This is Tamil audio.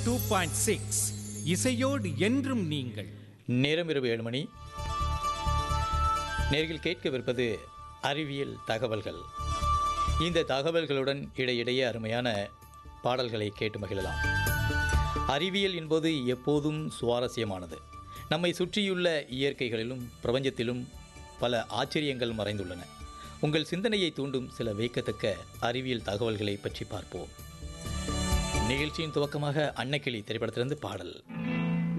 டூ பாயிண்ட் சிக்ஸ் இசையோடு என்றும் நீங்கள் நேரம் இரவு ஏழு மணி நேர்கள் கேட்கவிருப்பது அறிவியல் தகவல்கள் இந்த தகவல்களுடன் இடையிடையே அருமையான பாடல்களை கேட்டு மகிழலாம் அறிவியல் என்பது எப்போதும் சுவாரஸ்யமானது நம்மை சுற்றியுள்ள இயற்கைகளிலும் பிரபஞ்சத்திலும் பல ஆச்சரியங்கள் மறைந்துள்ளன உங்கள் சிந்தனையை தூண்டும் சில வியக்கத்தக்க அறிவியல் தகவல்களை பற்றி பார்ப்போம் நிகழ்ச்சியின் துவக்கமாக அன்னக்கிளி திரைப்படத்திலிருந்து பாடல்